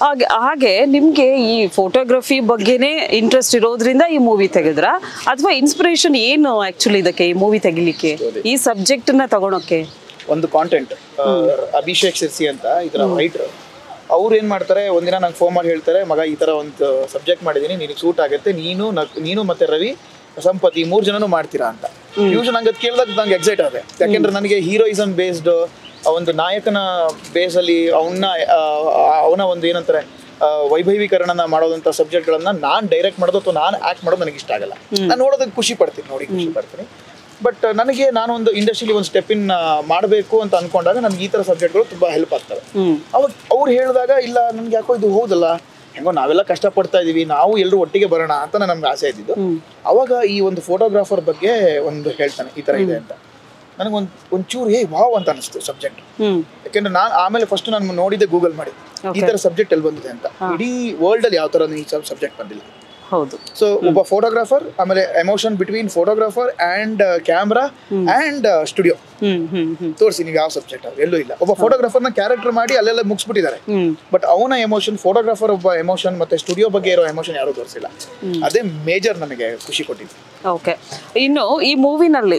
ಹಾಗೆ ಹಾಗೆ ನಿಮ್ಗೆ ಈ ಫೋಟೋಗ್ರಫಿ ಬಗ್ಗೆನೇ ಇಂಟ್ರೆಸ್ಟ್ ಇರೋದ್ರಿಂದ ಈ ಮೂವಿ ತೆಗೆದ್ರ ಅಥವಾ ಇನ್ಸ್ಪಿರೇಷನ್ ಏನು ಆಕ್ಚುಲಿ ಇದಕ್ಕೆ ಈ ಮೂವಿ ತೆಗಿಲಿಕ್ಕೆ ಈ ಸಬ್ಜೆಕ್ಟ್ ನ ತಗೊಳಕ್ಕೆ ಒಂದು ಕಾಂಟೆಂಟ್ ಅಭಿಷೇಕ್ ಸಿರ್ಸಿ ಅಂತ ಇದರ ರೈಟರ್ ಅವ್ರು ಏನ್ ಮಾಡ್ತಾರೆ ಒಂದಿನ ನಂಗೆ ಫೋನ್ ಮಾಡಿ ಹೇಳ್ತಾರೆ ಮಗ ಈ ತರ ಒಂದು ಸಬ್ಜೆಕ್ಟ್ ಮಾಡಿದೀನಿ ನಿನಗೆ ಸೂಟ್ ಆಗುತ್ತೆ ನೀನು ನಕ್- ನೀನು ಮತ್ತೆ ರವಿ ಸಂಪತ್ ಈ ಮೂರ್ ಜನನು ಮಾಡ್ತೀರಾ ಅಂತ ಯೂಶ್ ನಂಗೆ ಅದು ಕೇಳಿದಾಗ ನಂಗೆ ಎಕ್ಸೈಟ್ ಆದೆ ಯಾಕೆಂದ್ರೆ ನನಗೆ ಹೀರೋಯಿಸಮ್ ಬೇಸ್ಡ್ ಒಂದು ನಾಯಕನ ಬೇಸಲ್ಲಿ ಅವನ್ನ ಅವನ ಒಂದು ಏನಂತಾರೆ ಆ, ವೈಭವೀಕರಣನ ಮಾಡೋದಂಥ ಸಬ್ಜೆಕ್ಟ್ಗಳನ್ನ ನಾನು ಡೈರೆಕ್ಟ್ ಮಾಡೋದು ಅಥವಾ ನಾನು ಆಕ್ಟ್ ಮಾಡೋದು ನನಗೆ ಇಷ್ಟ ಆಗಲ್ಲ ನಾನು ನೋಡೋದಕ್ಕೆ ಖುಷಿ ಪಡ್ತೀನಿ ನೋಡಿ ಖುಷಿ ಪಡ್ತೀನಿ ಬಟ್ ನನಗೆ ನಾನು ಒಂದು ಇಂಡಸ್ಟ್ರಿಲಿ ಒಂದು ಸ್ಟೆಪ್ ಇನ್ ಮಾಡಬೇಕು ಅಂತ ಅನ್ಕೊಂಡಾಗ ನನಗೆ ಈ ಥರ ಸಬ್ಜೆಕ್ಟ್ಗಳು ತುಂಬ ಹೆಲ್ಪ್ ಆಗ್ತವೆ ಹ್ಮ್ ಅವಾಗ ಅವ್ರು ಹೇಳಿದಾಗ ಇಲ್ಲ ನನ್ಗೆ ಯಾಕೋ ಇದು ಹೌದಲ್ಲ ಹೆಂಗೋ ನಾವೆಲ್ಲ ಕಷ್ಟಪಡ್ತಾ ಇದೀವಿ ನಾವು ಎಲ್ಲರೂ ಒಟ್ಟಿಗೆ ಬರೋಣ ಅಂತ ನಮ್ಗೆ ಆಸೆ ಇದ್ದಿದ್ದು ಅವಾಗ ಈ ಒಂದು ಫೋಟೋಗ್ರಾಫರ್ ಬಗ್ಗೆ ಒಂದು ಹೇಳ್ತಾನೆ ಈ ಥರ ಇದೆ ಅಂತ ನನಗೊಂದು ಒಂಚೂರು ಏ ವಾವ್ ಅಂತ ಅನಿಸ್ತು ಸಬ್ಜೆಕ್ಟ್ ಹ್ಮ್ ಯಾಕೆಂದ್ರೆ ನಾನು ಆಮೇಲೆ ಫಸ್ಟ್ ನಾನು ನೋಡಿದ್ದೆ ಗೂಗಲ್ ಮಾಡಿ ಈ ತರ ಸಬ್ಜೆಕ್ಟ್ ಎಲ್ಲಿ ಬಂದಿದೆ ಅಂತ ಇಡೀ ವರ್ಲ್ಡ್ ಅಲ್ಲಿ ಯಾವ ತರ ಈ ಸಬ್ಜೆಕ್ಟ್ ಬಂದಿಲ್ಲ ಹೌದು ಸೊ ಒಬ್ಬ ಫೋಟೋಗ್ರಾಫರ್ ಆಮೇಲೆ emotion between photographer and camera and studio hmm hmm hmm ತೋರಿಸಿ ನೀವು ಯಾವ ಸಬ್ಜೆಕ್ಟ್ ಅವ್ರು ಎಲ್ಲೂ ಇಲ್ಲ ಒಬ್ಬ ಫೋಟೋಗ್ರಾಫರ್ನ ಕ್ಯಾರೆಕ್ಟರ್ ಮಾಡಿ ಅಲ್ಲೆಲ್ಲ ಮುಗಿಸ್ಬಿಟ್ಟಿದ್ದಾರೆ ಹ್ಮ್ ಬಟ್ ಅವನ ಎಮೋಷನ್ ಫೋಟೋಗ್ರಾಫರ್ ಒಬ್ಬ ಎಮೋಷನ್ ಮತ್ತೆ ಸ್ಟುಡಿಯೋ ಬಗ್ಗೆ ಇರೋ ಎಮೋಷನ್ ಯಾರು ತೋರಿಸಿಲ್ಲ ಅದೇ ಮೇಜರ್ ನನಗೆ ಖುಷಿ ಕೊಟ್ಟಿದ್ದು ಓಕೆ ಇನ್ನು ಈ ಮೂವಿನಲ್ಲಿ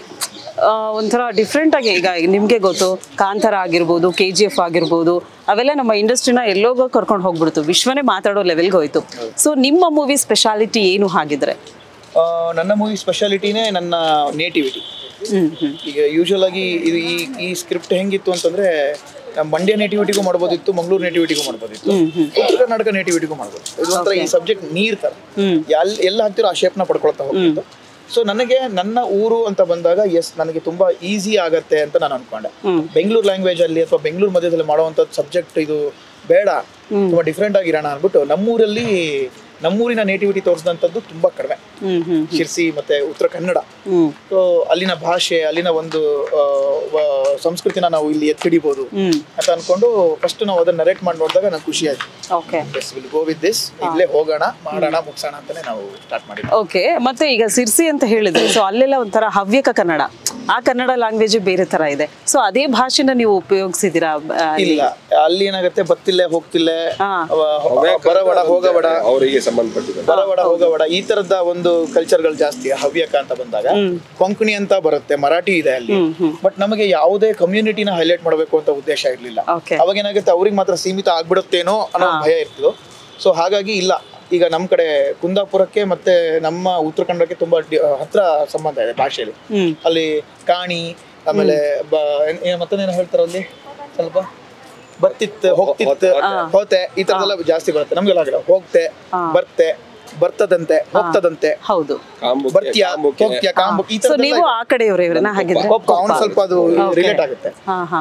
ಒಂಥರ ಡಿಫ್ರೆಂಟ್ ಆಗಿ ಈಗ ನಿಮಗೆ ಗೊತ್ತು ಕಾಂತಾರ ಆಗಿರ್ಬೋದು ಕೆ ಜಿ ಎಫ್ ಆಗಿರ್ಬೋದು ಅವೆಲ್ಲ ನಮ್ಮ ಇಂಡಸ್ಟ್ರಿನ ಎಲ್ಲೋಗೋ ಕರ್ಕೊಂಡು ಹೋಗ್ಬಿಡ್ತು ವಿಶ್ವನೇ ಮಾತಾಡೋ ಲೆವೆಲ್ಗೆ ಹೋಯ್ತು ಸೊ ನಿಮ್ಮ ಮೂವಿ ಸ್ಪೆಷಾಲಿಟಿ ಏನು ಹಾಗಿದ್ರೆ ಆ, ನನ್ನ ಮೂವಿ ಸ್ಪೆಷಾಲಿಟಿನೇ ನನ್ನ ನೇಟಿವಿಟಿ ಹ್ಮ್ ಹ್ಮ್ ಈಗ ಯೂಶುವಲ್ ಆಗಿ ಇದು ಈ ಈ ಸ್ಕ್ರಿಪ್ಟ್ ಹೆಂಗಿತ್ತು ಅಂತಂದ್ರೆ ನಮ್ಮ ಮಂಡ್ಯ ನೇಟಿವಿಟಿಗೂ ಮಾಡ್ಬೋದಿತ್ತು ಮಂಗಳೂರು ನೇಟಿವಿಟಿಗೂ ಮಾಡ್ಬೋದಿತ್ತು ಉತ್ತರ ಕರ್ನಾಟಕ ನೇಟಿವಿಟಿಗೂ ಮಾಡ್ಬೋದು ಇದು ಒಂಥರ ಈ ಸಬ್ಜೆಕ್ಟ್ ನೀರ್ ತರ ಹ್ಮ್. ಎಲ್ ಎಲ್ಲ ಹಾಕ್ತಿರೋ ಆ ಶೇಪ್ನ ಪಡ್ಕೊಳ್ತಾ ಹೋಗ್ತಿತ್ತು ಸೊ ನನಗೆ ನನ್ನ ಊರು ಅಂತ ಬಂದಾಗ ಎಸ್ ನನಗೆ ತುಂಬಾ ಈಸಿ ಆಗತ್ತೆ ಅಂತ ನಾನು ಅನ್ಕೊಂಡೆ ಬೆಂಗಳೂರು ಲ್ಯಾಂಗ್ವೇಜ್ ಅಲ್ಲಿ ಅಥವಾ ಬೆಂಗಳೂರು ಮಧ್ಯದಲ್ಲಿ ಮಾಡುವಂತ ಸಬ್ಜೆಕ್ಟ್ ಇದು ಬೇಡ ತುಂಬಾ ಡಿಫ್ರೆಂಟ್ ಆಗಿರೋಣ ಅನ್ಬಿಟ್ಟು ನಮ್ಮೂರಲ್ಲಿ ನಮ್ಮೂರಿನ ನೇಟಿವಿಟಿ ತೋರಿಸಿದಂಥದ್ದು ತುಂಬಾ ಕಡಿಮೆ ಹ್ಮ್ ಹ್ಮ್ ಶಿರ್ಸಿ ಮತ್ತೆ ಉತ್ತರ ಕನ್ನಡ ಹ್ಮ್ ಸೊ ಅಲ್ಲಿನ ಭಾಷೆ ಅಲ್ಲಿನ ಒಂದು ಆ, ವ- ಸಂಸ್ಕೃತಿನ ನಾವು ಇಲ್ಲಿ ಎತ್ತಿಡಿಬೋದು ಹ್ಮ್ ಅಂತ ಅನ್ಕೊಂಡು ಫಸ್ಟ್ ನಾವು ಅದನ್ನ ನರೇಟ್ ಮಾಡಿ ನೋಡಿದಾಗ ನಂಗೆ ಖುಷಿ ಆಯ್ತು okay yes will go with this ಇಲ್ಲೇ ಹೋಗೋಣ ಮಾಡೋಣ ಮುಗ್ಸೋಣ ಅಂತಾನೆ ನಾವು ಸ್ಟಾರ್ಟ್ ಮಾಡಿದ್ವಿ ಓಕೆ ಮತ್ತೆ ಈಗ ಸಿರ್ಸಿ ಅಂತ ಹೇಳಿದ್ರೆ ಸೊ ಅಲ್ಲೆಲ್ಲ ಒಂಥರ ಹವ್ಯಕ ಕನ್ನಡ ಆ ಕನ್ನಡ ಲ್ಯಾಂಗ್ವೇಜ್ ಬೇರೆ ತರ ಇದೆ ಸೊ ಅದೇ ಭಾಷೆನ ನೀವು ಉಪಯೋಗಿಸಿದ್ದೀರಾ ಆ, ಇಲ್ಲ ಅಲ್ಲಿ ಏನಾಗುತ್ತೆ ಬತ್ತಿಲ್ಲೇ ಹೋಗ್ತಿಲ್ಲೇ ಹಾ. ಅವ- ಬರಬೇಡ ಹೋಗಬೇಡ ಅವರಿಗೆ ಸಂಬಂಧಪಟ್ಟಿದೆ ಬರಬೇಡ ಹೋಗಬೇಡ ಈ ತರದ ಒಂದು ಕಲ್ಚರ್ಗಳು ಜಾಸ್ತಿ ಹವ್ಯಕ ಅಂತ ಬಂದಾಗ ಕೊಂಕಣಿ ಅಂತ ಬರುತ್ತೆ ಮರಾಠಿ ಇದೆ ಅಲ್ಲಿ ಬಟ್ ನಮಗೆ ಯಾವುದೇ ಕಮ್ಯುನಿಟಿನ ಹೈಲೈಟ್ ಮಾಡಬೇಕು ಅಂತ ಉದ್ದೇಶ ಇರ್ಲಿಲ್ಲ ಓಕೆ ಅವಾಗ ಏನಾಗುತ್ತೆ ಅವ್ರಿಗೆ ಮಾತ್ರ ಸೀಮಿತ ಆಗ್ಬಿಡುತ್ತೇನೋ ಅನ್ನೋ ಒಂದ್ ಭಯ ಇರ್ತಿತ್ತು ಸೊ ಹಾಗಾಗಿ ಇಲ್ಲ ಈಗ ನಮ್ಮ ಕಡೆ ಕುಂದಾಪುರಕ್ಕೆ ಮತ್ತೆ ನಮ್ಮ ಉತ್ತರ ಕನ್ನಡಕ್ಕೆ ತುಂಬಾ ಡಿ- ಹತ್ರ ಸಂಬಂಧ ಇದೆ ಭಾಷೆಯಲ್ಲಿ ಹ್ಮ್ ಅಲ್ಲಿ ಕಾಣಿ ಆಮೇಲೆ ಬ ಏನ್- ಏನ್ ಮತ್ತೊಂದೇನೋ ಹೇಳ್ತಾರ ಅಲ್ಲಿ ಸ್ವಲ್ಪ ಬತ್ತಿತ್ತು ಹೋಗ್ತಿತ್ತು ಹೋತೆ ಈ ತರದೆಲ್ಲ ಜಾಸ್ತಿ ಬರುತ್ತೆ ನಮ್ಗೆಲ್ಲ ಆಗಿಲ್ಲ ಹೋಗ್ತೆ ಬರ್ತೆ ಬರ್ತದಂತೆ ಹೋಗ್ತದಂತೆ ಹೌದು ಕಾಂಬುಕ್ಕೆ, ಬರ್ತ್ಯಾ ಕಾಂಬುಕ್ಕೆ. ಹೋಗ್ತ್ಯಾ ಕಾಂಬುಕ್ ಈ ಸೊ ತರ ನೀವು ಆ ಕಡೆಯವ್ರ ಇವ್ರನ್ನ ಹಾಗಿದ್ರೆ ಅವನು ಸ್ವಲ್ಪ ಅದು ರಿಲೇಟ್ ಆಗುತ್ತೆ ಹಾ ಹಾ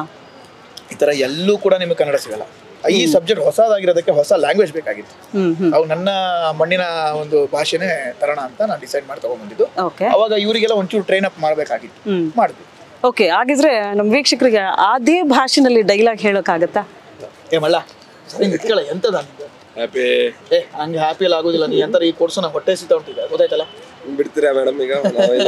ಈ ತರ ಎಲ್ಲೂ ಕೂಡ ನಿಮಗೆ ಕನ್ನಡ ಸಿಗಲ್ಲ ಈ ಸಬ್ಜೆಕ್ಟ್ ಹೊಸದಾಗಿರೋದಕ್ಕೆ ಹೊಸ ಲ್ಯಾಂಗ್ವೇಜ್ ಬೇಕಾಗಿತ್ತು ಹ್ಮ್ ಹ್ಮ್ ಅವು ನನ್ನ ಮಣ್ಣಿನ ಒಂದು ಭಾಷೆನೇ ತರೋಣ ಅಂತ ನಾನು ಡಿಸೈಡ್ ಮಾಡಿ ತಗೊಂಡ್ಬಂದಿದ್ದು ಓಕೆ ಅವಾಗ ಇವರಿಗೆಲ್ಲ ಒಂಚೂರು ಟ್ರೈನ್ ಅಪ್ ಮಾಡ್ಬೇಕಾಗಿತ್ತು ಹ್ಮ್ ಮಾಡಿದ್ವಿ ಓಕೆ ಹಾಗಿದ್ರೆ ನಮ್ಮ ವೀಕ್ಷಕರಿಗೆ ಅದೇ ಭಾಷೆನಲ್ಲಿ ಡೈಲಾಗ್ ಹೇಳೋಕ್ಕಾಗತ್ತಾ ಏ ಮಲ್ಲ ಸರಿ ನಿಂತ್ಕೊಳ್ಳ ಎಂತದ ನಿಂದು? ಹ್ಯಾಪಿ ಏ ಹಂಗೆ ಹ್ಯಾಪಿ ಎಲ್ಲ ಆಗೋದಿಲ್ಲ ನೀ ಎಂತರ ಈ ಕೋರ್ಸ್ ನಂಗೆ ಹೊಟ್ಟೆ ಸಿಗ್ತಾ ಉಂಟಿದೆ ಗೊತ್ತಾಯ್ತಲ್ಲ ಬಿಡ್ತೀರಾ ಮೇಡಮ್ ಈಗ ನಾವೇನು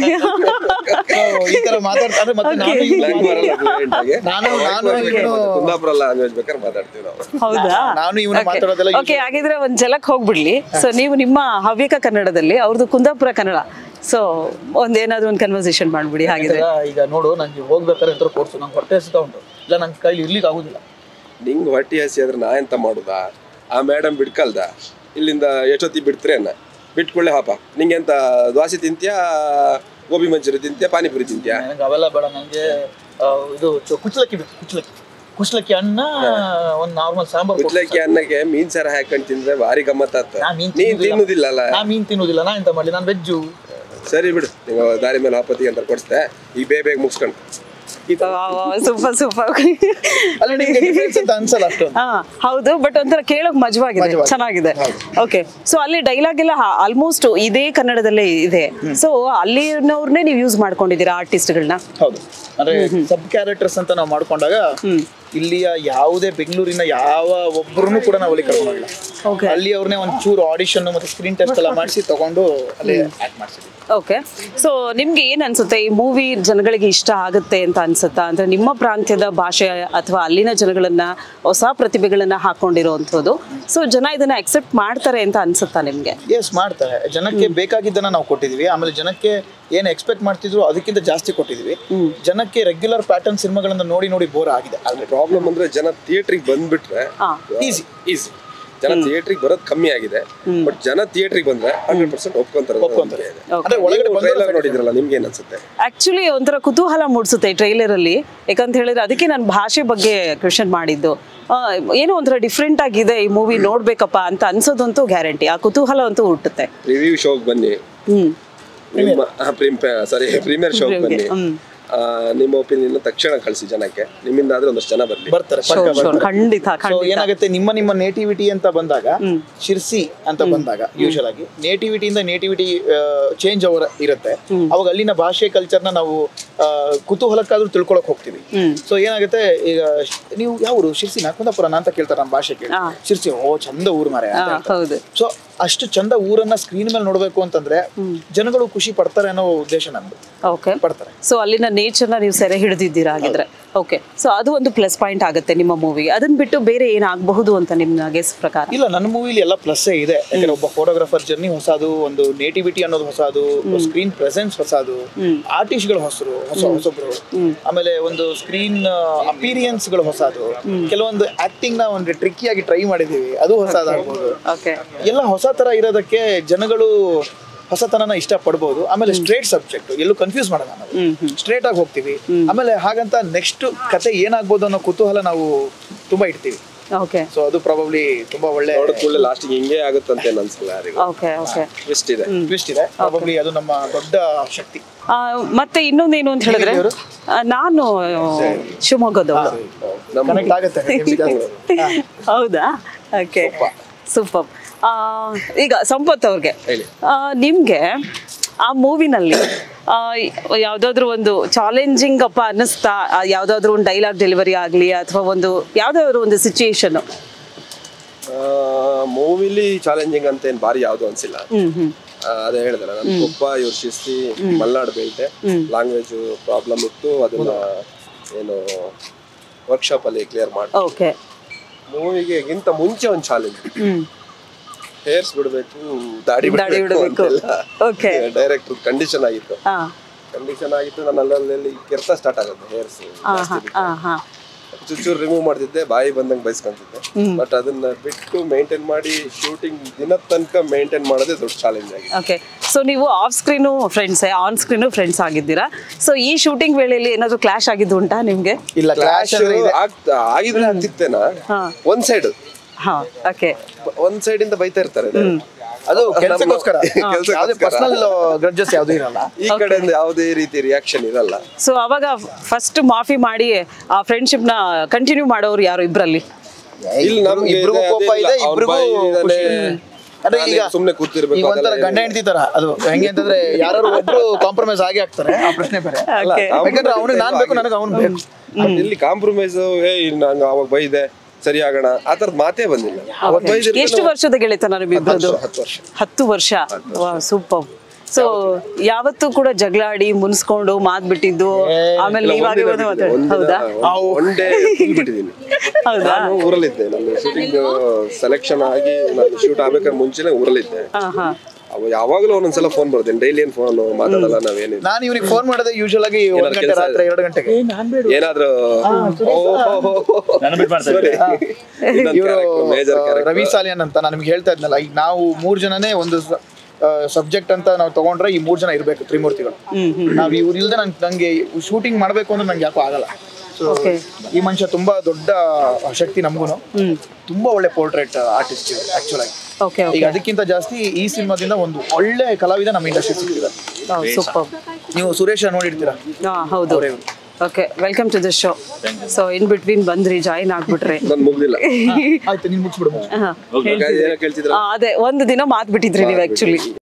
So, ಈ ತರ ಮಾತಾಡ್ತಾರೆ ಮತ್ತೆ ನಾನು ಇವ್ನು Blank ಬರಲ್ಲ fluent ಆಗಿ. ನಾನು ನಾನು ಬೇಕಾದ್ರೆ ಇವನು ಮತ್ತೆ ಕುಂದಾಪುರ ಲ್ಯಾಂಗ್ವೇಜ್ ಬೇಕಾದ್ರೆ ಮಾತಾಡ್ತೀವಿ ನಾವು ಹೌದಾ ನಾನು ಇವನು ಮಾತಾಡೋದೆಲ್ಲ ಓಕೆ ಹಾಗಿದ್ರೆ ಒಂದ್ ಜಲಕ್ ಹೋಗ್ಬಿಡ್ಲಿ ಸೊ ನೀವು ನಿಮ್ಮ ಹವ್ಯಕ ಕನ್ನಡದಲ್ಲಿ ಅವ್ರದ್ದು ಕುಂದಾಪುರ ಕನ್ನಡ ಸೊ ಒಂದ್ ಏನಾದ್ರು ಒಂದು ಕನ್ವರ್ಸೇಷನ್ ಮಾಡ್ಬಿಡಿ ಹಾಗಿದ್ರೆ ಈಗ ಈಗ ನೋಡು ನಂಗೆ ಹೋಗ್ಬೇಕಾದ್ರೆ ಎಂತ ಕೋರ್ಸ್ ನಂಗೆ ಹೊಟ್ಟೆ ಸಿಗ್ತಾ ಉಂಟು ಇಲ್ಲ ನಂಗೆ ಕೈಲಿ ಇರ್ಲಿಕ್ಕೆ ಆಗುದಿಲ್ಲ ನಿಂಗೆ ಹೊಟ್ಟಿ ಹಸಿ ಆದ್ರೆ ನಾ ಎಂತ ಮಾಡುದಾ ಆ ಮೇಡಮ್ ಬಿಡ್ಕಲ್ದ ಇಲ್ಲಿಂದ ಎಷ್ಟೊತ್ತಿಗೆ ಬಿಡ್ತೀರೇನ ಬಿಟ್ಕೊಳ್ಳೆ ಹಾಪ ನಿಂಗೆ ಎಂತ ದ್ವಾಸೆ ತಿಂತ್ಯಾ ಗೋಬಿ ಮಂಚೂರಿ ತಿಂತ್ಯಾ ಪಾನಿಪುರಿ ತಿಂತ್ಯಾ ನನಗೆ ಅವೆಲ್ಲ ಬೇಡ ನನಗೆ ಇದು ಚು- ಕುಚ್ಚಲಕ್ಕಿ ಬೇಕು ಕುಚ್ಚಲಕ್ಕಿ ಕುಚ್ಚಲಕ್ಕಿ ಅನ್ನ ಒಂದು ನಾರ್ಮಲ್ ಸಾಂಬಾರ್ ಕೊಡು. ಕುಟ್ಲಕ್ಕಿ ಅನ್ನಕ್ಕೆ ಮೀನ್ ಸಾರ ಹಾಕೊಂಡ್ ತಿಂದ್ರೆ ಭಾರಿ ಗಮ್ಮತ್ ಆತ ನಾ ಮೀನ್ ನೀನ್ ತಿನ್ನುದಿಲ್ಲ ಅಲ್ಲ ನಾ ಮೀನ್ ತಿನ್ನುವುದಿಲ್ಲ ನಾ ಎಂತ ಮಾಡಲಿ ನಾನು ವೆಜ್ಜು ಸರಿ ಬಿಡು ನೀವು ದಾರಿ ಮೇಲೆ ಹಾಪತ್ತಿಗೆ ಅಂತ ಕೊಡಿಸ್ತೆ ಈಗ ಬೇಗ ಬೇಗ ಮುಗಿಸ್ಕೊಂಡು ಸೂಪರ್ ಸೂಪರ್ ಅಲ್ಲಿ ನಿಂಗೆ difference ಅಂತ ಅನ್ಸಲ್ಲ ಅಷ್ಟೊಂದು ಹಾ ಹೌದು ಬಟ್ ಒಂಥರ ಕೇಳೋಕ್ ಮಜವಾಗಿದೆ ಮಜವಾಗಿದೆ. ಚೆನ್ನಾಗಿದೆ ಓಕೆ ಸೊ ಅಲ್ಲಿ ಡೈಲಾಗ್ ಎಲ್ಲ ಆಲ್ಮೋಸ್ಟ್ ಇದೇ ಕನ್ನಡದಲ್ಲೇ ಇದೆ ಸೊ ಅಲ್ಲಿನವ್ರನ್ನೇ ನೀವು ಯೂಸ್ ಮಾಡ್ಕೊಂಡಿದ್ದೀರಾ ಆರ್ಟಿಸ್ಟ್ಗಳನ್ನ ಹೌದು ಅಂದ್ರೆ ಸಬ್ ಕ್ಯಾರೆಕ್ಟರ್ಸ್ ಅಂತ ನಾವು ಮಾಡ್ಕೊಂಡಾಗ ಇಲ್ಲಿಯ ಯಾವುದೇ ಬೆಂಗಳೂರಿನ ಯಾವ ಒಬ್ಬರನ್ನು ಕೂಡ ನಾವು ಅಲ್ಲಿ ಕರ್ಕೊಂಡು ಹೋಗಿಲ್ಲ Okay. ಅಲ್ಲಿ ಅವ್ರನ್ನೇ ಒಂದು ಚೂರು ಆಡಿಷನ್ ಮತ್ತೆ ಸ್ಕ್ರೀನ್ ಟೆಸ್ಟ್ ಎಲ್ಲ ಮಾಡಿಸಿ ತಗೊಂಡು ಅಲ್ಲಿ ಆಕ್ಟ್ ಮಾಡಿಸಿದ್ವಿ ಓಕೆ ಸೊ ನಿಮ್ಗೆ ಏನ್ ಅನ್ಸುತ್ತೆ ಈ ಮೂವಿ ಜನಗಳಿಗೆ ಇಷ್ಟ ಆಗುತ್ತೆ ಅಂತ ಅನ್ಸುತ್ತಾ ಅಂದ್ರೆ ನಿಮ್ಮ ಪ್ರಾಂತ್ಯದ ಭಾಷೆ ಅಥವಾ ಅಲ್ಲಿನ ಜನಗಳನ್ನ ಹೊಸ ಪ್ರತಿಭೆಗಳನ್ನ ಹಾಕೊಂಡಿರೋವಂಥದ್ದು ಸೊ ಜನ ಇದನ್ನ ಅಕ್ಸೆಪ್ಟ್ ಮಾಡ್ತಾರೆ ಅಂತ ಅನ್ಸುತ್ತಾ ನಿಮ್ಗೆ ಎಸ್ ಮಾಡ್ತಾರೆ ಜನಕ್ಕೆ ಬೇಕಾಗಿದ್ದನ್ನ ನಾವು ಕೊಟ್ಟಿದೀವಿ ಆಮೇಲೆ ಜನಕ್ಕೆ ಏನು ಎಕ್ಸ್ಪೆಕ್ಟ್ ಮಾಡ್ತಿದ್ರು ಅದಕ್ಕಿಂತ ಜಾಸ್ತಿ ಕೊಟ್ಟಿದೀವಿ ಜನಕ್ಕೆ ರೆಗ್ಯುಲರ್ ಪ್ಯಾಟರ್ನ್ ಸಿನಿಮಾಗಳನ್ನ ನೋಡಿ ನೋಡಿ ಬೋರ್ ಆಗಿದೆ ಆಲ್ರೆಡಿ ಪ್ರಾಬ್ಲಮ್ ಅಂದ್ರೆ ಜನ ಥಿಯೇಟ್ರಿಗೆ ಬಂದ್ಬಿಟ್ರೆ ಹಾ. ಈಸಿ ಈಸಿ ಜನ ಥಿಯೇಟ್ರಿಗೆ ಬರೋದು ಕಮ್ಮಿ ಆಗಿದೆ ಬಟ್ ಜನ ಥಿಯೇಟ್ರಿಗೆ ಬಂದ್ರೆ ಹಂಡ್ರೆಡ್ ಪರ್ಸೆಂಟ್ ಒಪ್ಕೊಂತಾರೆ ಒಪ್ಕೊಂತಾರೆ. Okay. ಅಂದ್ರೆ ಒಳಗಡೆ ಬಂದವರು ಟ್ರೈಲರ್ ನೋಡಿದ್ರಲ್ಲ ನಿಮ್ಗೆ ಏನ್ ಅನ್ಸುತ್ತೆ ಆಕ್ಚುಲಿ ಒಂಥರ ಕುತೂಹಲ ಮೂಡಿಸುತ್ತೆ ಟ್ರೈಲರ್ ಅಲ್ಲಿ ಯಾಕಂತ ಹೇಳಿದ್ರೆ ಅದಕ್ಕೆ ನಾನು ಭಾಷೆ ಬಗ್ಗೆ ಕ್ವೆಶನ್ ಮಾಡಿದ್ದು ಆ, ಏನೋ ಒಂಥರ ಡಿಫ್ರೆಂಟ್ ಆಗಿದೆ ಈ ಮೂವಿ ನೋಡ್ಬೇಕಪ್ಪ ಅಂತ ಅನ್ಸೋದಂತೂ ಗ್ಯಾರಂಟಿ ಆ ಕುತೂಹಲ ಅಂತೂ ಹುಟ್ಟುತ್ತೆ ರಿವ್ಯೂ ಶೋಗೆ ಬನ್ನಿ ಹ್ಮ್ ನಿಮ್ಮ ಸಾರಿ ಪ್ರೀಮಿಯರ್ ಶೋಗೆ ಬನ್ನಿ ಹ್ಮ್. ಆ, ನಿಮ್ಮ ಒಪಿನಿಯನ್ ತಕ್ಷಣ ಕಳಿಸಿ ಜನಕ್ಕೆ ನಿಮ್ಮಿಂದ ಆದ್ರೆ ಒಂದಷ್ಟು ಜನ ಬರ್ಲಿ ಬರ್ತಾರೆ Sure, ಪಕ್ಕ sure. ಬರ್ತಾರೆ. ಖಂಡಿತ So, ಖಂಡಿತ ಏನಾಗುತ್ತೆ ನಿಮ್ಮ ನಿಮ್ಮ ನೇಟಿವಿಟಿ ಅಂತ ಬಂದಾಗ ಶಿರ್ಸಿ ಅಂತ ಬಂದಾಗ ಯೂಶಲ್ ಆಗಿ ನೇಟಿವಿಟಿಯಿಂದ ನೇಟಿವಿಟಿ ಚೇಂಜ್ ಅವರ್ ಇರುತ್ತೆ ಅವಾಗ ಅಲ್ಲಿನ ಭಾಷೆ ಕಲ್ಚರ್ನ ನಾವು ಆ, ಕುತೂಹಲಕ್ಕಾದ್ರೂ ತಿಳ್ಕೊಳಕ್ ಹೋಗ್ತೀವಿ ಹ್ಮ್. ಸೊ ಏನಾಗುತ್ತೆ ಈಗ ಶ್- ನೀವು ಯಾವ ಊರು ಶಿರ್ಸಿ ನಾಕುಂದಪುರನ ಅಂತ ಕೇಳ್ತಾರೆ ನಮ್ಮ ಭಾಷೆ ಕೇಳಿ ಹಾ. ಶಿರ್ಸಿ ಓ ಚಂದ ಊರು ಮಾರೆ ಹಾ, ಹೌದು ಸೊ ಅಷ್ಟು ಚಂದ ಊರನ್ನ ಸ್ಕ್ರೀನ್ ಮೇಲೆ ನೋಡ್ಬೇಕು ಅಂತಂದ್ರೆ ಜನಗಳು ಖುಷಿ ಪಡ್ತಾರೆ ಅನ್ನೋ ಉದ್ದೇಶ ನಂದು ಓಕೆ ಪಡ್ತಾರೆ ಸೊ ಅಲ್ಲಿನ ನೇಚರ್ನ ನೀವು ಸೆರೆ ಹಿಡಿದಿದ್ದೀರಾ ಹಾಗಿದ್ರೆ ಓಕೆ ಸೊ ಅದು ಒಂದು ಪ್ಲಸ್ ಪಾಯಿಂಟ್ ಆಗುತ್ತೆ ನಿಮ್ಮ ಮೂವಿಗೆ ಅದನ್ನ ಬಿಟ್ಟು ಬೇರೆ ಏನಾಗಬಹುದು ಅಂತ ನಿಮ್ಮ ಗೆಸ್ ಪ್ರಕಾರ ಇಲ್ಲ ನನ್ನ ಮೂವಿಲಿ ಎಲ್ಲ ಪ್ಲಸ್ಸೇ ಇದೆ ಯಾಕಂದ್ರೆ ಒಬ್ಬ ಫೋಟೋಗ್ರಾಫರ್ ಜರ್ನಿ ಹೊಸದು ಒಂದು ನೇಟಿವಿಟಿ ಅನ್ನೋದು ಹೊಸದು ಸ್ಕ್ರೀನ್ ಪ್ರೆಸೆನ್ಸ್ ಹೊಸದು ಆರ್ಟಿಸ್ಟ್ಗಳು ಹೊಸರು ಹೊಸ ಹೊಸಬ್ರು ಆಮೇಲೆ ಒಂದು ಸ್ಕ್ರೀನ್ ಅಪೀರಿಯನ್ಸ್ ಗಳು ಹೊಸದು ಕೆಲವೊಂದು ಆಕ್ಟಿಂಗ್ ನ ಒಂದು ಟ್ರಿಕ್ಕಿ ಆಗಿ ಟ್ರೈ ಮಾಡಿದೀವಿ ಅದು ಹೊಸದಾಗ್ಬೋದು ಓಕೆ ಎಲ್ಲ ಹೊಸ ತರ ಇರೋದಕ್ಕೆ ಜನಗಳು ಹೊಸತನನ ಇಷ್ಟ ಪಡ್ಬೋದು ಆಮೇಲೆ ಸ್ಟ್ರೇಟ್ ಸಬ್ಜೆಕ್ಟ್ ಎಲ್ಲೂ ಕನ್ಫ್ಯೂಸ್ ಮಾಡೋಣ ನಾವು ಸ್ಟ್ರೇಟ್ ಆಗಿ ಹೋಗ್ತೀವಿ ಆಮೇಲೆ ಹಾಗಂತ ನೆಕ್ಸ್ಟ್ ಕತೆ ಏನಾಗ್ಬೋದು ಅನ್ನೋ ಕುತೂಹಲ ನಾವು ತುಂಬಾ ಇಡ್ತೀವಿ ಓಕೆ ಸೊ ಅದು ಪ್ರಾಬಬ್ಲಿ ತುಂಬಾ ಒಳ್ಳೆ ನೋಡಿದ ಕೂಡಲೇ ಲಾಸ್ಟಿಗೆ ಹಿಂಗೆ ಆಗುತ್ತಂತ ಏನ್ ಅನ್ಸಲ್ಲ ಯಾರಿಗೂ ಓಕೆ ಓಕೆ ಟ್ವಿಸ್ಟ್ ಇದೆ ಟ್ವಿಸ್ಟ್ ಇದೆ ಪ್ರಾಬಬ್ಲಿ ಅದು ನಮ್ಮ ದೊಡ್ಡ ಶಕ್ತಿ ಮತ್ತೆ ಇನ್ನೊಂದೇನು ಅಂತ ಹೇಳಿದ್ರೆ ಆ, ನಾನು ಶಿವಮೊಗ್ಗದವಳು ಕನೆಕ್ಟ್ ಆಗುತ್ತೆ ನಿಮ್ಗೆ ಅದು. ಹಾ. ಹೌದಾ ಓಕೆ ಸೂಪರ್ ಈಗ ಸಂಪತ್ ಅವ್ರಿಗೆ ಹೇಳಿ. ಆ, ನಿಮ್ಗೆ ಆ ಮೂವಿನಲ್ಲಿ ಯಾವುದಾದ್ರೂ ಒಂದು ಚಾಲೆಂಜಿಂಗ್ ಅಪ್ಪ ಅನ್ನಿಸ್ತಾ ಆ, ಯಾವ್ದಾದ್ರು ಒಂದು ಡೈಲಾಗ್ ಡೆಲಿವರಿ ಆಗಲಿ ಅಥವಾ ಒಂದು ಯಾವುದಾದ್ರು ಒಂದು ಸಿಚುಯೇಷನ್ ಮೂವಿಲಿ ಚಾಲೆಂಜಿಂಗ್ ಅಂತ ಏನ್ ಬಾರಿ ಯಾವ್ದು ಅನ್ಸಿಲ್ಲ ಹ್ಮ್ ಹ್ಮ್ ಆ, ಅದೇ ಹೇಳಿದಲ್ಲ ನನ್ನ ಕೊಪ್ಪ ಇವ್ರ ಶಿಸ್ತಿ ಮಲ್ನಾಡು ಬೆಲ್ಟೆ ಲ್ಯಾಂಗ್ವೇಜ್ ಪ್ರಾಬ್ಲಮ್ ಇತ್ತು ಅದನ್ನ ಏನು ವರ್ಕ್ಶಾಪ್ ಅಲ್ಲಿ ಕ್ಲಿಯರ್ ಮಾಡಿ ಓಕೆ ಮೂವಿಗೆ ಗಿಂತ ಮುಂಚೆ ಒಂದು ಚಾಲೆಂಜ್ ಹ್ಮ್ ಹೇರ್ಸ್ ಬಿಡಬೇಕು ದಾಡಿ ದಾಡಿ ಬಿಡ್ಬೇಕು. Okay. ಡೈರೆಕ್ಟ್ ಕಂಡೀಷನ್ ಆಗಿತ್ತು ಹಾ ಕಂಡೀಷನ್ ಆಗಿತ್ತು ನಾನು ಅಲ್ಲಲ್ಲಿ ಕೆರ್ತ ಸ್ಟಾರ್ಟ್ ಆಗುತ್ತೆ ಹೇರ್ಸ್ ಹಾ ಹಾ ಹಾ ಹಾ ಚೂಚೂರು ರಿಮೂವ್ ಮಾಡ್ತಿದ್ದೆ ಬಾಯಿ ಬಂದಂಗೆ ಬೈಸ್ಕೊಂತಿದ್ದೆ ಬಟ್ ಅದನ್ನ ಬಿಟ್ಟು ಮೇಂಟೈನ್ ಮಾಡಿ ಶೂಟಿಂಗ್ ದಿನದ ತನಕ ಮೇಂಟೈನ್ ಮಾಡೋದೇ ದೊಡ್ಡ ಚಾಲೆಂಜ್ ಆಗಿದೆ ಓಕೆ ಸೊ ನೀವು off screen friends on screen friends ಆಗಿದ್ದೀರಾ ಸೊ ಈ ಶೂಟಿಂಗ್ ವೇಳೆಯಲ್ಲಿ ಏನಾದ್ರು ಕ್ಲಾಶ್ ಆಗಿದ್ದು ಉಂಟಾ ನಿಮ್ಗೆ ಇಲ್ಲ ಕ್ಲಾಶ್ ಅಂದ್ರೆ ಇದೆ ಆಗ್ತಾ ಆಗಿದ್ರೆ ಆಗ್ತಿತ್ತೇನಾ ಹಾ. ಒಂದ್ ಸೈಡ್ ಹಾ ಓಕೆ ಒಂದ್ ಸೈಡ್ ಇಂದ ಬೈತಾ ಇರ್ತಾರೆ ಅದು ಕೆಲಸಕ್ಕೋಸ್ಕರ ಕೆಲ್ಸಕ್ಕೋಸ್ಕರ. ಯಾವುದೇ ಪರ್ಸನಲ್ ಗ್ರಡ್ಜಸ್ ಯಾವ್ದು ಇರಲ್ಲ ಈ ಕಡೆಯಿಂದ ಯಾವುದೇ ರೀತಿ ರಿಯಾಕ್ಷನ್ ಇರಲ್ಲ ಸೊ ಅವಾಗ ಫಸ್ಟ್ ಮಾಫಿ ಮಾಡಿ ಆ ಫ್ರೆಂಡ್ಶಿಪ್ ನ ಕಂಟಿನ್ಯೂ ಮಾಡೋರು ಯಾರು ಇಬ್ರಲ್ಲಿ ಇಲ್ಲಿ ನಮ್ಗೆ ಇಬ್ರಿಗೂ ಇದೆ, ಕೋಪ ಅದಿಲ್ಲ. ಇದೆ ಅವ್ನ್ ಇಬ್ರಿಗೂ ಬಾಯಿ ಇದಾನೆ. ಅಂದ್ರೆ ನಾನೇ ಈಗ ಸುಮ್ನೆ ಕೂತಿರ್ಬೇಕು ಈಗ ಒಂಥರ ಅದೆಲ್ಲ ಗಂಡ ಹೆಂಡತಿ ತರ ಅದು ಹೆಂಗೆ ಅಂತಂದ್ರೆ ಯಾರು ಒಬ್ರು ಕಾಂಪ್ರಮೈಸ್ ಆಗಿ ಆಗ್ತಾರೆ ಆ ಪ್ರಶ್ನೆ ಬೇರೆ ಅಲ್ಲ, Okay. ಯಾಕಂದ್ರೆ ಅವನಿಗೆ ನಾನ್ ಬೇಕು ನನಗೆ ಅವ್ನು ಬೇಕು ಅದ್ ಇಲ್ಲಿ ಕಾಂಪ್ರಮೈಸ್ ಏ ನಂಗೆ ಅವಾಗ ಬೈದೆ ಸರಿ ಆಗೋಣ ಆ ಥರದ್ ಮಾತೇ ಬಂದಿಲ್ಲ ಅವತ್ತು ಬೈದಿರ್ತಾನೆ, ಎಷ್ಟು ವರ್ಷದ ಗೆಳೆತನ ನಿಮ್ಮಿಬ್ಬರದು ಹತ್ತು ವರ್ಷ ಹತ್ತು ವರ್ಷ ಸೂಪರ್ ಸೊ ಯಾವತ್ತೂ ಕೂಡ ಜಗಳ ಆಡಿ ಮುನ್ಸ್ಕೊಂಡು ಮಾತ್ ಬಿಟ್ಟಿದ್ದು ಆಮೇಲೆ ಇಲ್ಲ, ನೀವಾಗೆ ಒಂದಿನ ಬಂದು ಬಿಟ್ಟಿದ್ದೀನಿ. ಮಾತಾಡಿ ಹೌದಾ ಒನ್ ಡೇ ಬಿಟ್ಟಿದ್ದೀನಿ ಹೌದಾ ನಾನು ಊರಲ್ಲಿದ್ದೆ ನಾನು ಶೂಟಿಂಗ್ ಸೆಲೆಕ್ಷನ್ ಆಗಿ ನಾನು ಶೂಟ್ ಆಗ್ಬೇಕಾದ್ರೆ ಮುಂಚೆನೆ ಊರಲ್ಲಿದ್ದೆ ಹಾ ಹಾ ಅವ ಯಾವಾಗಲೂ ಒಂದೊಂದ್ಸಲ ಫೋನ್ ಬರ್ತೇನೆ ಡೈಲಿ ಏನ್ ಫೋನ್ ಮಾತಾಡಲ್ಲ ನಾವೇನಿಲ್ಲ ನಾನು ಇವನಿಗೆ ಫೋನ್ ಮಾಡೋದೇ ಯೂಶಲ್ ಆಗಿ ಒಂದ್ ಏನಾದ್ರು ಗಂಟೆ ಕೆಲ್ಸ ರಾತ್ರಿ ಎರಡು ಗಂಟೆಗೆ ಏನಾದ್ರೂ ನಾನು ಬಿಟ್ಟು ಮಾಡ್ತಾರೆ ಇವರು ಮೇಜರ್ ರವಿ ಸಾಲಿಯನ್ ಅಂತ ನಾನು ನಿಮ್ಗೆ ಹೇಳ್ತಾ ಇದ್ನಲ್ಲ ಈಗ ನಾವು ಮೂರ್ ಜನನೇ ಒಂದು ಸಬ್ಜೆಕ್ಟ್ ಅಂತ ನಾವು ತಗೊಂಡ್ರೆ ಈ ಮೂರ್ ಜನ ಇರ್ಬೇಕು ತ್ರಿಮೂರ್ತಿಗಳು ನಾವ್ ಇವ್ರು ಇಲ್ದೆ ನನ್ ನಂಗೆ ಶೂಟಿಂಗ್ ಮಾಡ್ಬೇಕು ಅಂದ್ರೆ ನಂಗೆ ಯಾಕೋ ಆಗಲ್ಲ ಸೊ Okay. ಈ ಮನುಷ್ಯ ತುಂಬಾ ದೊಡ್ಡ ಶಕ್ತಿ ನಮಗೂನು ತುಂಬಾ ಒಳ್ಳೆ ಪೋರ್ಟ್ರೇಟ್ ಆರ್ಟಿಸ್ಟ್ ಆಕ್ಚುಲ್ ಆಗಿ ಓಕೆ ಈಗ ಅದಕ್ಕಿಂತ ಜಾಸ್ತಿ ಈ ಸಿನಿಮಾದಿಂದ ಒಂದು ಒಳ್ಳೆ ಕಲಾವಿದ ನಮ್ಮ ಇಂಡಸ್ಟ್ರಿ ಸಿಕ್ಕಿದ್ದಾರೆ ಸೂಪರ್ ನೀವು ಸುರೇಶ ನೋಡಿರ್ತೀರಾ ಹಾ ಹೌದು ಅವ್ರೇ ಇವ್ರು. Okay welcome to the show so in between ಬಂದ್ರಿ ಜಾಯಿನ್ ಆಗ್ಬಿಟ್ರಿ ನನ್ ಮುಗ್ದಿಲ್ಲ ಆಯ್ತು ನೀನ್ ಮುಗಿಸ್ಬಿಡು ಹಾ. ಏನೋ ಕೇಳ್ತಿದ್ರ ಆ, ಅದೇ ಒಂದು ದಿನ ಮಾತ್ ಬಿಟ್ಟಿದ್ರಿ ನೀವು ಆಕ್ಚುಲಿ